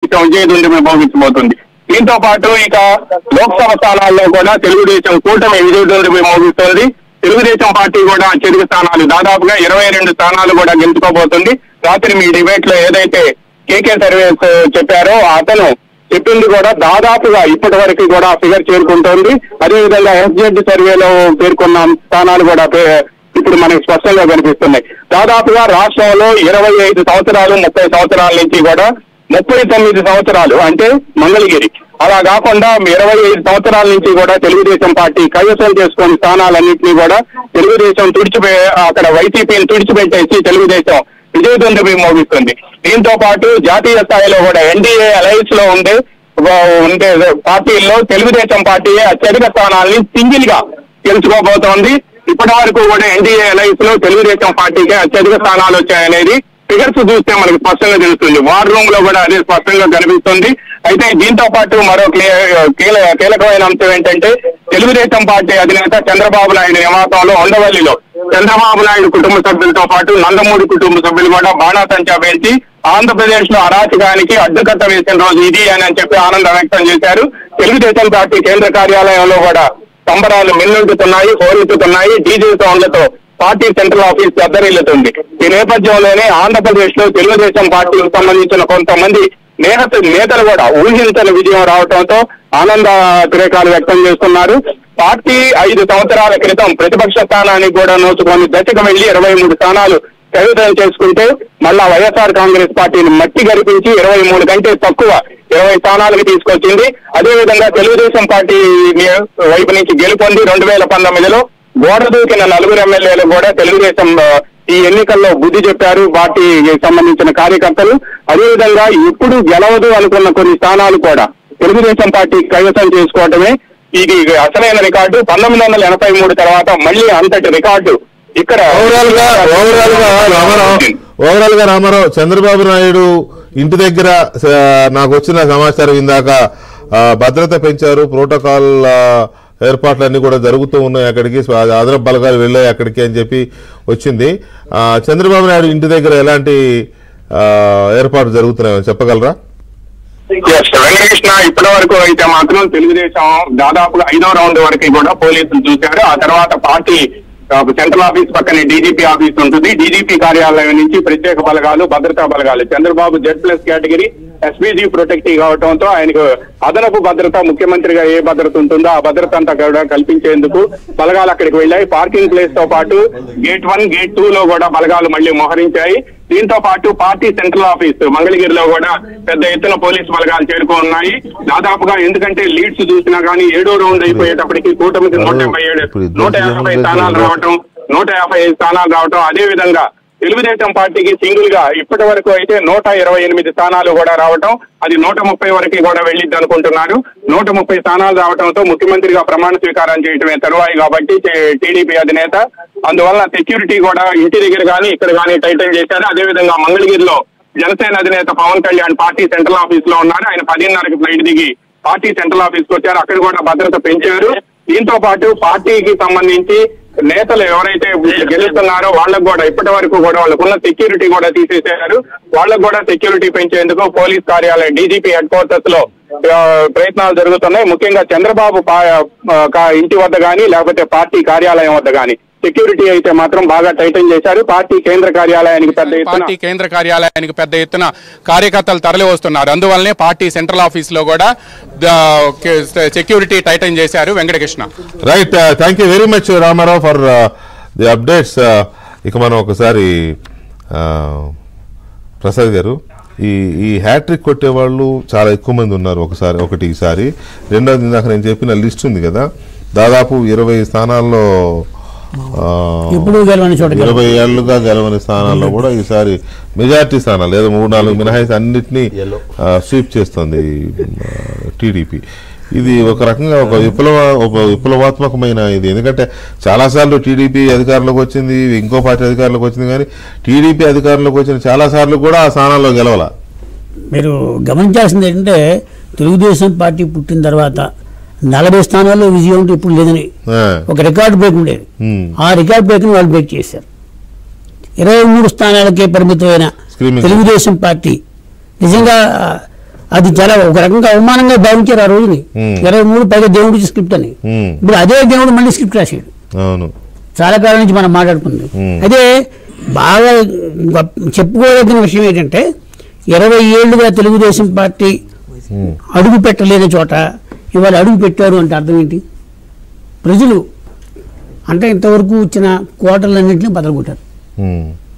తెలుగుదేశం విజయదుండమి మోగించబోతుంది దీంతో పాటు ఇక లోక్సభ స్థానాల్లో కూడా తెలుగుదేశం కూటమి విజయదుండమి మోగిస్తుంది తెలుగుదేశం పార్టీ కూడా చెరుకు స్థానాలు దాదాపుగా ఇరవై రెండు స్థానాలు కూడా గెలుచుకోబోతుంది రాత్రి మీ డిబేట్ లో ఏదైతే కేకే సర్వేస్ చెప్పారో అతను చెప్పింది కూడా దాదాపుగా ఇప్పటి వరకు కూడా ఫిగర్ చేరుకుంటోంది అదేవిధంగా ఎస్జెడ్ సర్వేలో పేర్కొన్న స్థానాలు కూడా పే- ఇప్పుడు మనకి స్పష్టంగా కనిపిస్తున్నాయి దాదాపుగా రాష్ట్రంలో ఇరవై ఐదు సంవత్సరాలు ముప్పై సంవత్సరాల నుంచి కూడా ముప్పై తొమ్మిది సంవత్సరాలు అంటే మంగళగిరి అలా కాకుండా ఇరవై ఐదు సంవత్సరాల నుంచి కూడా తెలుగుదేశం పార్టీ కైవసం చేసుకుని స్థానాలన్నింటినీ కూడా తెలుగుదేశం తుడిచిపే అక్కడ వైసీపీని తుడిచిపెట్టేసి తెలుగుదేశం విజయదుండమి మోగిస్తుంది దీంతో పాటు జాతీయ స్థాయిలో కూడా ఎన్డీఏ అలయన్స్ లో ఉండే ఉండే పార్టీల్లో తెలుగుదేశం పార్టీ అత్యధిక స్థానాల్ని సింగిల్ గా గెలుచుకోబోతోంది ఇప్పటి వరకు కూడా ఎన్డీఏ అలయన్స్ లో తెలుగుదేశం పార్టీకి అత్యధిక స్థానాలు వచ్చాయనేది ఫిగర్స్ చూస్తే మనకు స్పష్టంగా తెలుస్తుంది వార్ రూమ్ లో కూడా అదే స్పష్టంగా కనిపిస్తుంది అయితే దీంతో పాటు మరో క్లియర్- కీల- కీలకమైన అంశం ఏంటంటే తెలుగుదేశం పార్టీ అధినేత చంద్రబాబు నాయుడు నివాసంలో ఉండవల్లిలో చంద్రబాబు నాయుడు కుటుంబ సభ్యులతో పాటు నందమూరి కుటుంబ సభ్యులు కూడా బాణాసంచా వేసి ఆంధ్రప్రదేశ్ లో అరాచకానికి అడ్డుకట్ట వేసిన రోజు ఇది అని అని చెప్పి ఆనందం వ్యక్తం చేశారు తెలుగుదేశం పార్టీ కేంద్ర కార్యాలయంలో కూడా సంబరాలు మిన్నుంటుతున్నాయి హోరెత్తుతున్నాయి డీజే సౌండ్లతో పార్టీ సెంట్రల్ ఆఫీస్ దద్దరిల్లుతుంది ఈ నేపథ్యంలోనే ఆంధ్రప్రదేశ్ లో తెలుగుదేశం పార్టీకి సంబంధించిన కొంతమంది నేత నేతలు కూడా ఊహించని విజయం రావడంతో ఆనంద తిరేకాలు వ్యక్తం చేస్తున్నారు పార్టీ ఐదు సంవత్సరాల క్రితం ప్రతిపక్ష స్థానానికి కూడా నోచుకొని దశకు వెళ్లి ఇరవై మూడు స్థానాలు కవితం చేసుకుంటే మళ్ళా వైఎస్ఆర్ కాంగ్రెస్ పార్టీని మట్టి గరిపించి ఇరవై మూడు కంటే తక్కువ ఇరవై స్థానాలకు తీసుకొచ్చింది అదేవిధంగా తెలుగుదేశం పార్టీ ని- వైపు నుంచి గెలుపొంది రెండు వేల పంతొమ్మిదిలో గోడ దూకిన నలుగురు ఎమ్మెల్యేలు కూడా తెలుగుదేశం ఆ, ఈ ఎన్నికల్లో బుద్ధి చెప్పారు పార్టీకి సంబంధించిన కార్యకర్తలు అదేవిధంగా ఇప్పుడు గెలవదు అనుకున్న కొన్ని స్థానాలు కూడా తెలుగుదేశం పార్టీ కైవసం చేసుకోవటమే ఇది అసలైన రికార్డు పంతొమ్మిది వందల ఎనభై మూడు తర్వాత మళ్ళీ అంతటి రికార్డు ఇక్కడ ఓవరాల్ గా ఓవరాల్ గా రామారావు ఓవరాల్ గా రామారావు చంద్రబాబు నాయుడు ఇంటి దగ్గర స- నాకు వచ్చిన సమాచారం ఇందాక ఆ, భద్రత పెంచారు ప్రోటోకాల్ ఆ, ఏర్పాట్లన్నీ కూడా జరుగుతూ ఉన్నాయి అక్కడికి స్వ- అదనపు బలగాలు వెళ్ళాయి అక్కడికి అని చెప్పి వచ్చింది ఆ, చంద్రబాబు నాయుడు ఇంటి దగ్గర ఎలాంటి ఆ, ఏర్పాట్లు జరుగుతున్నాయో చెప్పగలరా Yes, వెంకటకృష్ణ ఇప్పటి వరకు అయితే మాత్రం తెలుగుదేశం దాదాపుగా ఐదో రౌండ్ వరకు కూడా పోలీసులు చూశారు ఆ తర్వాత పార్టీ ఆ, సెంట్రల్ ఆఫీస్ పక్కనే డీజీపీ ఆఫీస్ ఉంటుంది డీజీపీ కార్యాలయం నుంచి ప్రత్యేక బలగాలు భద్రతా బలగాలు Chandrababu Z plus category SPG protective కావడంతో ఆయనకు అదనపు భద్రత ముఖ్యమంత్రిగా ఏ భద్రత ఉంటుందో ఆ భద్రత అంతా కూడా కల్పించేందుకు బలగాలు అక్కడికి వెళ్ళాయి పార్కింగ్ ప్లేస్ తో పాటు గేట్ వన్ గేట్ టూ లో కూడా బలగాలు మళ్ళీ మోహరించాయి దీంతో పాటు పార్టీ సెంట్రల్ ఆఫీస్ మంగళగిరిలో కూడా పెద్ద ఎత్తున పోలీసు బలగాలు చేరుకున్నాయి దాదాపుగా ఎందుకంటే లీడ్స్ చూసినా కానీ ఏడో రౌండ్ అయిపోయేటప్పటికి కూటమికి నూట యాభై ఏడు నూట యాభై స్థానాలు రావటం నూట యాభై ఐదు స్థానాలు రావటం అదే విధంగా తెలుగుదేశం పార్టీకి సింగిల్ గా ఇప్పటి వరకు అయితే నూట ఇరవై ఎనిమిది స్థానాలు కూడా రావటం అది నూట ముప్పై వరకు కూడా వెళ్ళిద్ది అనుకుంటున్నారు నూట ముప్పై స్థానాలు రావడంతో ముఖ్యమంత్రిగా ప్రమాణ స్వీకారం చేయటమే తరువాయి కాబట్టి టీడీపీ అధినేత అందువల్ల సెక్యూరిటీ కూడా ఇంటి దగ్గర కానీ ఇక్కడ కానీ టైటన్ చేశారు అదేవిధంగా మంగళగిరిలో జనసేన అధినేత Pawan Kalyan party central office లో ఉన్నారు ఆయన పదిన్నరకి ఫ్లైట్ దిగి పార్టీ సెంట్రల్ ఆఫీస్ కు వచ్చారు అక్కడ కూడా భద్రత పెంచారు దీంతో పాటు పార్టీకి సంబంధించి నేతలు ఎవరైతే గెలుస్తున్నారో వాళ్ళకు కూడా ఇప్పటి వరకు కూడా వాళ్ళకున్న సెక్యూరిటీ కూడా తీసేశారు వాళ్ళకు కూడా సెక్యూరిటీ పెంచేందుకు పోలీస్ కార్యాలయం డీజీపీ హెడ్ క్వార్టర్స్ లో ఆ, ప్రయత్నాలు జరుగుతున్నాయి ముఖ్యంగా చంద్రబాబు పా- ఆ, కా- ఇంటి వద్ద గానీ లేకపోతే పార్టీ కార్యాలయం వద్ద గానీ సెక్యూరిటీ అయితే మాత్రం బాగా టైటన్ చేశారు పార్టీ కేంద్ర కార్యాలయానికి పెద్ద ఎత్తున పార్టీ కేంద్ర కార్యాలయానికి పెద్ద ఎత్తున కార్యకర్తలు తరలి వస్తున్నారు అందువల్లనే పార్టీ సెంట్రల్ ఆఫీస్ లో కూడా ద- కే- సెక్యూరిటీ టైటన్ చేశారు Venkatakrishna right thank you very much Ramarao for the updates ఇక మనం ఒకసారి uh, ప్రసాద్ గారు ఈ ఈ హ్యాట్రిక్ కొట్టే వాళ్ళు చాలా ఎక్కువ మంది ఉన్నారు ఒకసారి ఒకటి ఈసారి రెండోది ఇందాక నేను చెప్పిన లిస్ట్ ఉంది కదా దాదాపు ఇరవై స్థానాల్లో ఆ, ఇప్పుడు గెలవని చోట గెలవ- ఇరవై ఏళ్లుగా గెలవని స్థానాల్లో కూడా ఈసారి మెజార్టీ స్థానాలు లేదా మూడు నాలుగు మినహాయిస్ అన్నిటినీ స్వీప్ చేస్తుంది టీడీపీ ఇది ఒక రకంగా ఒక విప్లవ ఒక విప్లవాత్మకమైన ఇది ఎందుకంటే చాలాసార్లు టీడీపీ అధికారంలోకి వచ్చింది ఇంకో పార్టీ అధికారంలోకి వచ్చింది కానీ టీడీపీ అధికారంలోకి వచ్చిన చాలా సార్లు కూడా ఆ స్థానాల్లో గెలవాల మీరు గమనించాల్సింది ఏంటంటే తెలుగుదేశం పార్టీ పుట్టిన తర్వాత నలభై స్థానాల్లో విజయం ఉంటే ఇప్పుడు లేదని ఆ, ఒక రికార్డు బ్రేక్ ఉండేది ఉమ్, ఆ రికార్డ్ బ్రేక్ని వాళ్ళు బ్రేక్ చేశారు ఇరవై మూడు స్థానాలకే పరిమితమైన Screaming. తెలుగుదేశం పార్టీ నిజంగా అది చాలా ఒక రకంగా అవమానంగా భావించారు ఆ రోజుని Hmm. ఇరవై మూడు పైగా దేవుడి స్క్రిప్ట్ అని ఉమ్, ఇప్పుడు అదే దేవుడు మళ్ళీ స్క్రిప్ట్ రాశాడు అవును చాలా కాలం నుంచి మనం మాట్లాడుకుంది Hmm. అదే బాగా గొప్ప- చెప్పుకోదగిన విషయం ఏంటంటే ఇరవై ఏళ్ళుగా తెలుగుదేశం పార్టీ ఉమ్, అడుగు పెట్టలేని చోట ఇవాళ అడుగు పెట్టారు అంటే అర్థం ఏంటి ప్రజలు అంటే ఇంతవరకు వచ్చిన కోటలన్నింటినీ బదలగొట్టారు ఉమ్,